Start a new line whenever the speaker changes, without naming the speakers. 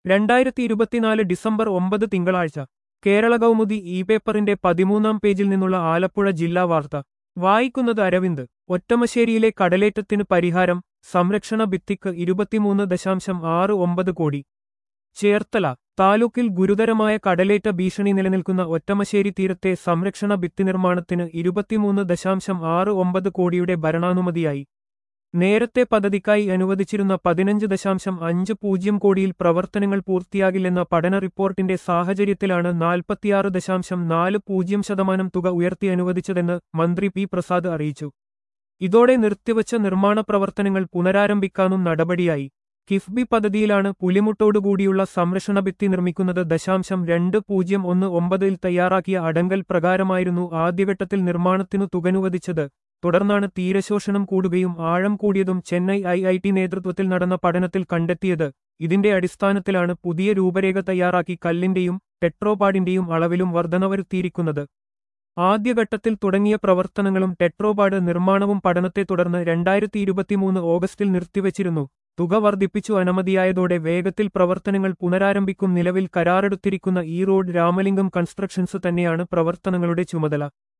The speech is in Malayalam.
രണ്ടായിരത്തി ഇരുപത്തിനാല് ഡിസംബർ ഒമ്പത് തിങ്കളാഴ്ച കേരള കൗമുദി ഇ പേപ്പറിന്റെ പതിമൂന്നാം പേജിൽ നിന്നുള്ള ആലപ്പുഴ ജില്ലാ വാർത്ത വായിക്കുന്നത് അരവിന്ദ് ഒറ്റമശ്ശേരിയിലെ കടലേറ്റത്തിന് പരിഹാരം സംരക്ഷണ ഭിത്തിക്ക് ഇരുപത്തിമൂന്ന് ദശാംശം ആറ് ഒമ്പത് കോടി ചേർത്തല താലൂക്കിൽ ഗുരുതരമായ കടലേറ്റ ഭീഷണി നിലനിൽക്കുന്ന ഒറ്റമശ്ശേരി തീരത്തെ സംരക്ഷണ ഭിത്തി നിർമ്മാണത്തിന് ഇരുപത്തിമൂന്ന് ദശാംശം ആറ് ഒമ്പത് കോടിയുടെ ഭരണാനുമതിയായി നേരത്തെ പദ്ധതിക്കായി അനുവദിച്ചിരുന്ന പതിനഞ്ച് ദശാംശം അഞ്ച് പൂജ്യം കോടിയിൽ പ്രവർത്തനങ്ങൾ പൂർത്തിയാകില്ലെന്ന പഠന റിപ്പോർട്ടിന്റെ സാഹചര്യത്തിലാണ് നാൽപ്പത്തിയാറ് ദശാംശം നാല് പൂജ്യം ശതമാനം തുക ഉയർത്തി അനുവദിച്ചതെന്ന് മന്ത്രി പി പ്രസാദ് അറിയിച്ചു ഇതോടെ നിർത്തിവച്ച നിർമ്മാണ പ്രവർത്തനങ്ങൾ പുനരാരംഭിക്കാനും നടപടിയായി കിഫ്ബി പദ്ധതിയിലാണ് പുലിമുട്ടോടുകൂടിയുള്ള സംരക്ഷണ ഭിത്തി നിർമ്മിക്കുന്നത് ദശാംശം രണ്ട് പൂജ്യം ഒന്ന് ഒമ്പതിൽ തയ്യാറാക്കിയ അടങ്കൽ പ്രകാരമായിരുന്നു ആദ്യഘട്ടത്തിൽ നിർമ്മാണത്തിനു തുകനുവദിച്ചത് തുടർന്നാണ് തീരശോഷണം കൂടുകയും ആഴം കൂടിയതും ചെന്നൈ ഐ ഐ ടി നേതൃത്വത്തിൽ നടന്ന പഠനത്തിൽ കണ്ടെത്തിയത് ഇതിന്റെ അടിസ്ഥാനത്തിലാണ് പുതിയ രൂപരേഖ തയ്യാറാക്കി കല്ലിന്റെയും ടെട്രോപാഡിന്റെയും അളവിലും വർധന വരുത്തിയിരിക്കുന്നത് ആദ്യഘട്ടത്തിൽ തുടങ്ങിയ പ്രവർത്തനങ്ങളും ടെട്രോപാഡ് നിർമ്മാണവും പഠനത്തെ തുടർന്ന് രണ്ടായിരത്തി ഇരുപത്തിമൂന്ന് ഓഗസ്റ്റിൽ നിർത്തിവച്ചിരുന്നു തുക വർദ്ധിപ്പിച്ചു അനുമതിയായതോടെ വേഗത്തിൽ പ്രവർത്തനങ്ങൾ പുനരാരംഭിക്കും നിലവിൽ കരാറെടുത്തിരിക്കുന്ന ഈ റോഡ് രാമലിംഗം കൺസ്ട്രക്ഷൻസ് തന്നെയാണ് പ്രവർത്തനങ്ങളുടെ ചുമതല